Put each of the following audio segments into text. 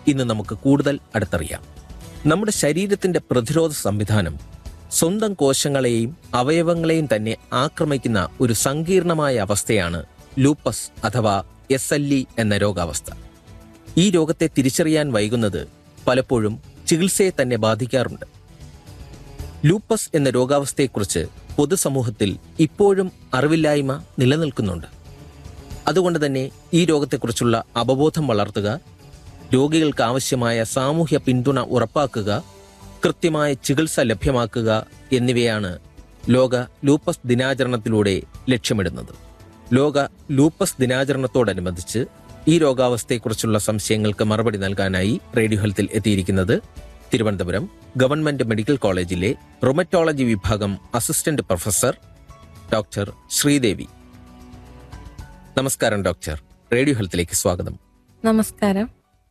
ഇന്ന് നമുക്ക് കൂടുതൽ അടുത്തറിയാം നമ്മുടെ ശരീരത്തിന്റെ പ്രതിരോധ സംവിധാനം സ്വന്തം കോശങ്ങളെയും അവയവങ്ങളെയും തന്നെ ആക്രമിക്കുന്ന ഒരു സങ്കീർണമായ അവസ്ഥയാണ് ലൂപ്പസ് അഥവാ എസ് എൽ ഇ എന്ന രോഗാവസ്ഥ ഈ രോഗത്തെ തിരിച്ചറിയാൻ വൈകുന്നത് പലപ്പോഴും ചികിത്സയെ തന്നെ ബാധിക്കാറുണ്ട് ലൂപ്പസ് എന്ന രോഗാവസ്ഥയെക്കുറിച്ച് പൊതുസമൂഹത്തിൽ ഇപ്പോഴും അറിവില്ലായ്മ നിലനിൽക്കുന്നുണ്ട് അതുകൊണ്ട് തന്നെ ഈ രോഗത്തെക്കുറിച്ചുള്ള അവബോധം വളർത്തുക രോഗികൾക്ക് ആവശ്യമായ സാമൂഹ്യ പിന്തുണ ഉറപ്പാക്കുക കൃത്യമായ ചികിത്സ ലഭ്യമാക്കുക എന്നിവയാണ് ലോക ലൂപ്പസ് ദിനാചരണത്തിലൂടെ ലക്ഷ്യമിടുന്നത് ലോക ലൂപ്പസ് ദിനാചരണത്തോടനുബന്ധിച്ച് ഈ രോഗാവസ്ഥയെക്കുറിച്ചുള്ള സംശയങ്ങൾക്ക് മറുപടി നൽകാനായി റേഡിയോ ഹെൽത്തിൽ എത്തിയിരിക്കുന്നത് തിരുവനന്തപുരം ഗവൺമെന്റ് മെഡിക്കൽ കോളേജിലെ റൊമറ്റോളജി വിഭാഗം അസിസ്റ്റന്റ് പ്രൊഫസർ ഡോക്ടർ ശ്രീദേവി നമസ്കാരം ഡോക്ടർ റേഡിയോ ഹെൽത്തിലേക്ക് സ്വാഗതം നമസ്കാരം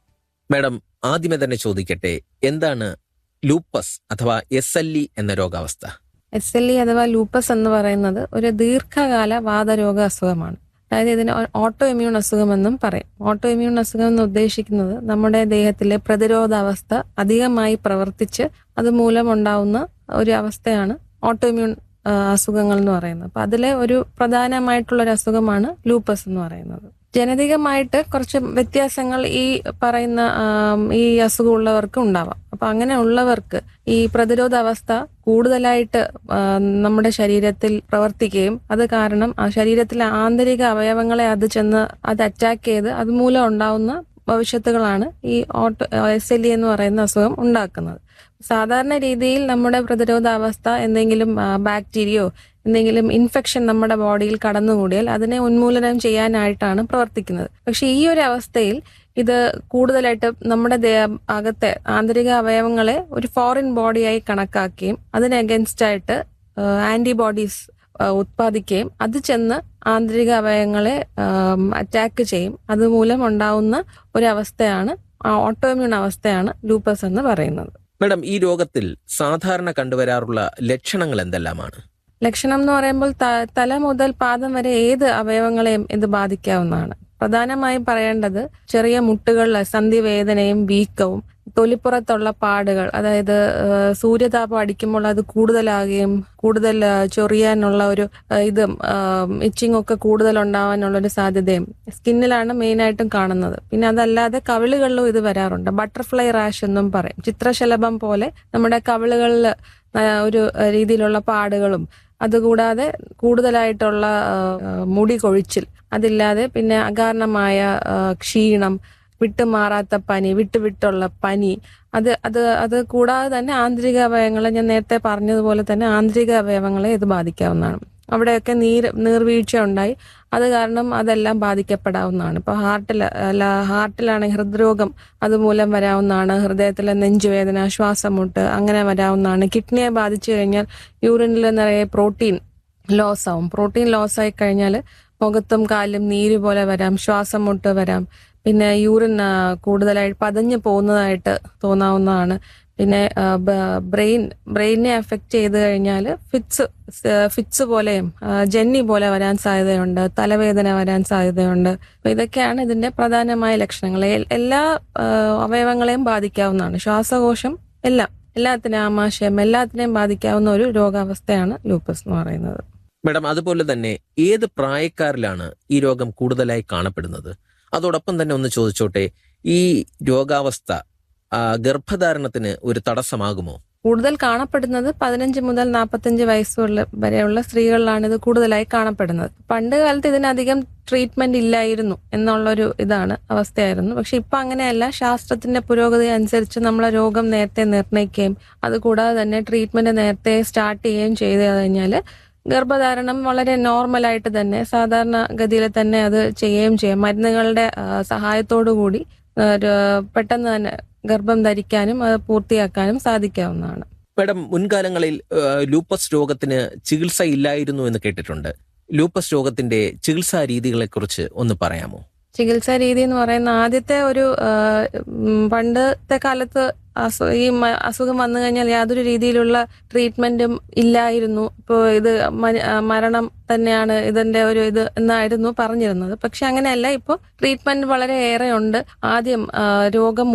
മാഡം ആദ്യമേ തന്നെ ചോദിക്കട്ടെ എന്താണ് ലൂപ്പസ് അഥവാ എസ് എൽ ഇ എന്ന രോഗാവസ്ഥ എസ് എൽ ഇ അഥവാ ലൂപ്പസ് എന്ന് പറയുന്നത് ഒരു ദീർഘകാല വാതരോഗ അസുഖമാണ് അതായത് ഇതിന് ഓട്ടോ ഇമ്മ്യൂൺ അസുഖമെന്നും പറയും ഓട്ടോ ഇമ്മ്യൂൺ അസുഖം എന്ന് ഉദ്ദേശിക്കുന്നത് നമ്മുടെ ദേഹത്തിലെ പ്രതിരോധാവസ്ഥ അധികമായി പ്രവർത്തിച്ച് അതുമൂലം ഉണ്ടാവുന്ന ഒരു അവസ്ഥയാണ് ഓട്ടോ ഇമ്മ്യൂൺ ആ, അസുഖങ്ങൾ എന്ന് പറയുന്നത് അപ്പൊ അതിലെ ഒരു പ്രധാനമായിട്ടുള്ള ഒരു അസുഖമാണ് ലൂപ്പസ് എന്ന് പറയുന്നത് ജനതികമായിട്ട് കുറച്ച് വ്യത്യാസങ്ങൾ ഈ പറയുന്ന ആം, ഈ അസുഖമുള്ളവർക്ക് ഉണ്ടാവാം അപ്പൊ അങ്ങനെ ഉള്ളവർക്ക് ഈ പ്രതിരോധ അവസ്ഥ കൂടുതലായിട്ട് ആ, നമ്മുടെ ശരീരത്തിൽ പ്രവർത്തിക്കുകയും അത് കാരണം ആ ശരീരത്തിലെ ആന്തരിക അവയവങ്ങളെ അത് ചെന്ന് അത് അറ്റാക്ക് ചെയ്ത് അതുമൂലം ഉണ്ടാവുന്ന ഭവിഷ്യത്തുകളാണ് ഈ ഓട്ടോ എസ് എൽ ഇ എന്ന് പറയുന്ന അസുഖം ഉണ്ടാക്കുന്നത് സാധാരണ രീതിയിൽ നമ്മുടെ പ്രതിരോധാവസ്ഥ എന്തെങ്കിലും ബാക്ടീരിയോ എന്തെങ്കിലും ഇൻഫെക്ഷൻ നമ്മുടെ ബോഡിയിൽ കടന്നുകൂടിയാൽ അതിനെ ഉന്മൂലനം ചെയ്യാനായിട്ടാണ് പ്രവർത്തിക്കുന്നത് പക്ഷെ ഈ ഒരു അവസ്ഥയിൽ ഇത് കൂടുതലായിട്ട് നമ്മുടെ ദേ- അകത്തെ ആന്തരിക അവയവങ്ങളെ ഒരു ഫോറിൻ ബോഡിയായി കണക്കാക്കുകയും അതിന് അഗൻസ്റ്റ് ആയിട്ട് ആന്റിബോഡീസ് ഉത്പാദിക്കുകയും അത് ചെന്ന് ആന്തരിക അവയവങ്ങളെ അറ്റാക്ക് ചെയ്യും അതുമൂലം ഉണ്ടാവുന്ന ഒരു അവസ്ഥയാണ് ഓട്ടോമ്യൂൺ അവസ്ഥയാണ് ലൂപ്പസ് എന്ന് പറയുന്നത് മാഡം ഈ രോഗത്തിൽ സാധാരണ കണ്ടുവരാറുള്ള ലക്ഷണങ്ങൾ എന്തെല്ലാമാണ് ലക്ഷണം എന്ന് പറയുമ്പോൾ ത- തല മുതൽ പാദം വരെ ഏത് അവയവങ്ങളെയും ഇത് ബാധിക്കാവുന്നതാണ് പ്രധാനമായും പറയേണ്ടത് ചെറിയ മുട്ടുകളിൽ സന്ധിവേദനയും വീക്കവും തൊലിപ്പുറത്തുള്ള പാടുകൾ അതായത് ആ, സൂര്യതാപം അടിക്കുമ്പോൾ അത് കൂടുതലാകുകയും കൂടുതൽ ആ, ചൊറിയാനുള്ള ഒരു ആ, ഇത് ഇച്ചിങ് ഒക്കെ കൂടുതൽ ഉണ്ടാവാനുള്ള ഒരു സാധ്യതയും സ്കിന്നിലാണ് മെയിനായിട്ടും കാണുന്നത് പിന്നെ അതല്ലാതെ കവിളുകളിലും ഇത് വരാറുണ്ട് ബട്ടർഫ്ലൈ റാഷ് എന്നും പറയും ചിത്രശലഭം പോലെ നമ്മുടെ കവിളുകളിൽ ഒരു രീതിയിലുള്ള പാടുകളും അതുകൂടാതെ കൂടുതലായിട്ടുള്ള ആ, മുടി കൊഴിച്ചിൽ അതില്ലാതെ പിന്നെ അകാരണമായ ആ, ക്ഷീണം വിട്ടുമാറാത്ത പനി വിട്ടുവിട്ടുള്ള പനി അത് അത് അത് കൂടാതെ തന്നെ ആന്തരിക അവയവങ്ങളെ ഞാൻ നേരത്തെ പറഞ്ഞതുപോലെ തന്നെ ആന്തരിക അവയവങ്ങളെ ഇത് ബാധിക്കാവുന്നതാണ് അവിടെയൊക്കെ നീര് നീർവീഴ്ച ഉണ്ടായി അത് കാരണം അതെല്ലാം ബാധിക്കപ്പെടാവുന്നതാണ് ഇപ്പൊ ഹാർട്ടിൽ അല്ല ഹാർട്ടിലാണെങ്കിൽ ഹൃദ്രോഗം അതുമൂലം വരാവുന്നതാണ് ഹൃദയത്തിലെ നെഞ്ചുവേദന ശ്വാസമുട്ട് അങ്ങനെ വരാവുന്നതാണ് കിഡ്നിയെ ബാധിച്ചു കഴിഞ്ഞാൽ യൂറിനിൽ നിറയെ പ്രോട്ടീൻ ലോസ് ആവും പ്രോട്ടീൻ ലോസ് ആയി കഴിഞ്ഞാൽ മുഖത്തും കാലും നീര് പോലെ വരാം ശ്വാസം മുട്ട് വരാം പിന്നെ യൂറിൻ ആ, കൂടുതലായി പതഞ്ഞു പോകുന്നതായിട്ട് തോന്നാവുന്നതാണ് പിന്നെ ബ്രെയിൻ ബ്രെയിനെ എഫക്റ്റ് ചെയ്ത് കഴിഞ്ഞാൽ ഫിറ്റ്സ് ഫിറ്റ്സ് പോലെയും ആ, ജന്നി പോലെ വരാൻ സാധ്യതയുണ്ട് തലവേദന വരാൻ സാധ്യതയുണ്ട് അപ്പൊ ഇതൊക്കെയാണ് ഇതിന്റെ പ്രധാനമായ ലക്ഷണങ്ങൾ എൽ- എല്ലാ ആ, അവയവങ്ങളെയും ബാധിക്കാവുന്നതാണ് ശ്വാസകോശം എല്ലാം എല്ലാത്തിനും ആമാശയം എല്ലാത്തിനെയും ബാധിക്കാവുന്ന ഒരു രോഗാവസ്ഥയാണ് ലൂപ്പസ് എന്ന് പറയുന്നത് മാഡം അതുപോലെ തന്നെ ഏത് പ്രായക്കാരിലാണ് ഈ രോഗം കൂടുതലായി കാണപ്പെടുന്നത് അതോടൊപ്പം തന്നെ ഒന്ന് ചോദിച്ചോട്ടെ ഈ രോഗാവസ്ഥ ആ, ഗർഭധാരണത്തിന് ഒരു തടസ്സമാകുമോ കൂടുതൽ കാണപ്പെടുന്നത് പതിനഞ്ച് മുതൽ നാൽപ്പത്തഞ്ച് വയസ്സുള്ള വരെയുള്ള സ്ത്രീകളിലാണ് ഇത് കൂടുതലായി കാണപ്പെടുന്നത് പണ്ട് കാലത്ത് ഇതിനധികം ട്രീറ്റ്മെന്റ് ഇല്ലായിരുന്നു എന്നുള്ളൊരു ഇതാണ് അവസ്ഥയായിരുന്നു പക്ഷെ ഇപ്പൊ അങ്ങനെയല്ല ശാസ്ത്രത്തിന്റെ പുരോഗതി അനുസരിച്ച് നമ്മളെ രോഗം നേരത്തെ നിർണ്ണയിക്കുകയും അതുകൂടാതെ തന്നെ ട്രീറ്റ്മെന്റ് നേരത്തെ സ്റ്റാർട്ട് ചെയ്യുകയും ചെയ്തു കഴിഞ്ഞാൽ ഗർഭധാരണം വളരെ നോർമലായിട്ട് തന്നെ സാധാരണ ഗതിയിൽ തന്നെ അത് ചെയ്യുകയും ചെയ്യാം മരുന്നുകളുടെ ആ, സഹായത്തോടു കൂടി ആ, ഒരു പെട്ടെന്ന് തന്നെ ഗർഭം ധരിക്കാനും അത് പൂർത്തിയാക്കാനും സാധിക്കാവുന്നതാണ് മാഡം മുൻകാലങ്ങളിൽ ആ, ലൂപ്പസ് രോഗത്തിന് ചികിത്സ ഇല്ലായിരുന്നു എന്ന് കേട്ടിട്ടുണ്ട് ലൂപ്പസ് രോഗത്തിന്റെ ചികിത്സാ രീതികളെക്കുറിച്ച് ഒന്ന് പറയാമോ ചികിത്സാ രീതി എന്ന് പറയുന്ന ആദ്യത്തെ ഒരു ആ, ഉം, പണ്ടത്തെ കാലത്ത് അസു ഈ മ- അസുഖം വന്നു കഴിഞ്ഞാൽ യാതൊരു രീതിയിലുള്ള ട്രീറ്റ്മെന്റും ഇല്ലായിരുന്നു ഇപ്പോൾ ഇത് മ- ആ, മരണം തന്നെയാണ് ഇതിന്റെ ഒരു ഇത് എന്നായിരുന്നു പറഞ്ഞിരുന്നത് പക്ഷെ അങ്ങനെയല്ല ഇപ്പോൾ ട്രീറ്റ്മെന്റ് വളരെ ഏറെ ഉണ്ട് ആദ്യം ആ, രോഗം